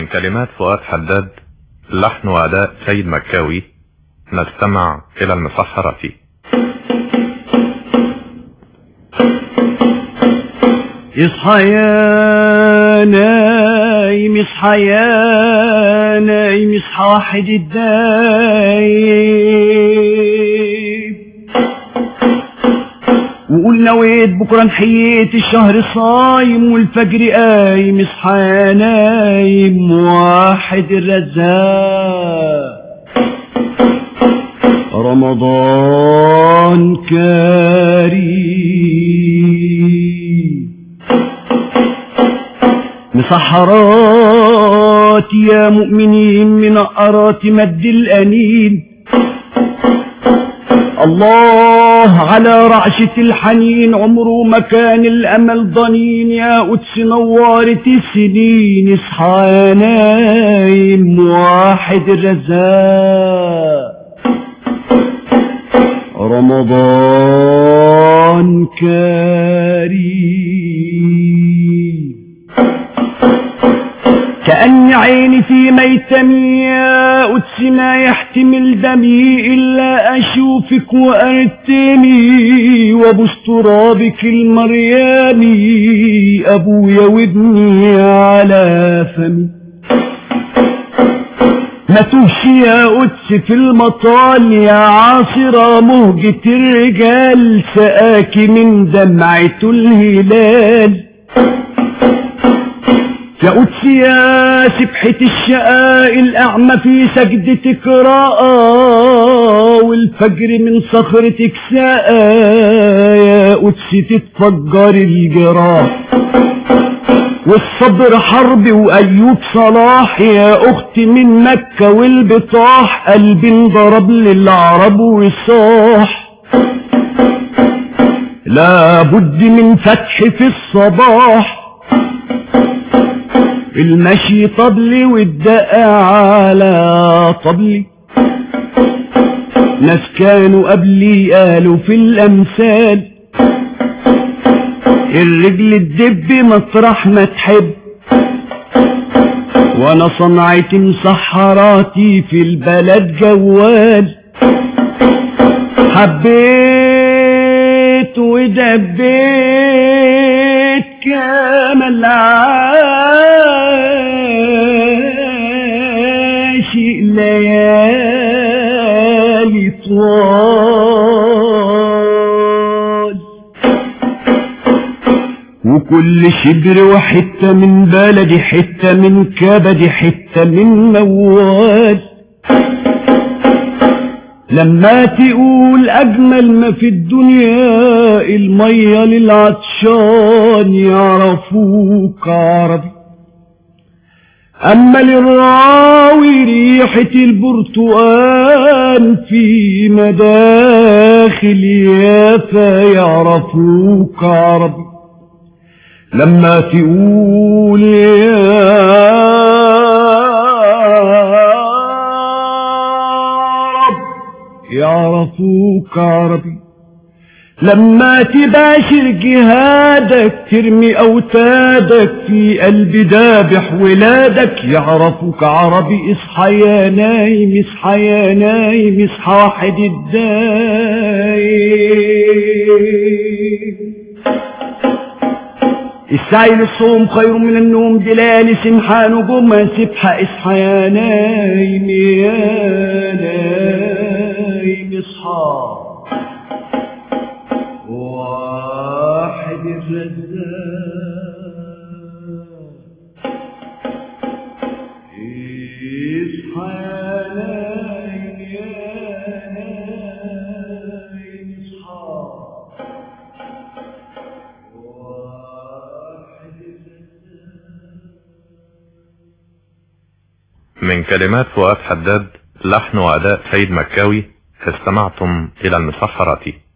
من كلمات فؤاد حداد لحن وأداء سيد مكاوي نستمع إلى المسحرة اصحى يا نايم اصحى يا نايم اصحى واحد الدايم وقول نويت بكره نحييت الشهر صايم والفجر قايم اصحى يا نايم واحد الرزاق رمضان كريم مسحرات يا مؤمنين من أرات مد الأنين الله على رعشة الحنين عمره ما كان الأمل ضنين يا قدس نورت السنين اصحى يا نايم واحد الرزاق رمضان كريم كأن عيني في ميتمي يا قدس ما يحتمل دمي إلا أشوفك وأرتمي وابوس ترابك المريامي أبويا وابني على فمي ما تمشي يا قدس في المطال يا عاصرة مهجة الرجال سقاك من دمعة الهلال يا قدس يا سبحة الشقاء الأعمى في سجدتك راء والفجر من صخرتك ساء يا قدس تتفجر الجراح والصبر حرب وأيوب صلاح يا أختي من مكة والبطاح قلبي انضرب للعرب وصاح لا بد من فتح في الصباح المشي طبلي والدق على طبلي ناس كانوا قبلي قالوا في الأمثال الرجل الدب مطرح ما تحب وانا صنعتي مسحراتي في البلد جوال حبيت ودبيت كامل عاشق ليالي طوال وكل شبر وحتة من بلدي حتة من كبدي حتة من موال لما تقول أجمل ما في الدنيا المية للعطشان يعرفوك عربي أما للراوي ريحة البرتقال في مداخل يافا يعرفوك عربي لما تقول يا رب يعرفوك عربي لما تباشر جهادك ترمي أوتادك في قلب دابح ولادك يعرفوك عربي اصحى يا نايم اصحى يا نايم اصحى واحد الدايم السعي للصوم خير من النوم دلال سمحان جمع سبحة اصحى يا نايم يا نايم اصحى واحد الرزاق اصحى يا نايم يا نايم اصحى من كلمات فؤاد حداد لحن وأداء سيد مكاوي استمعتم إلى المسحرة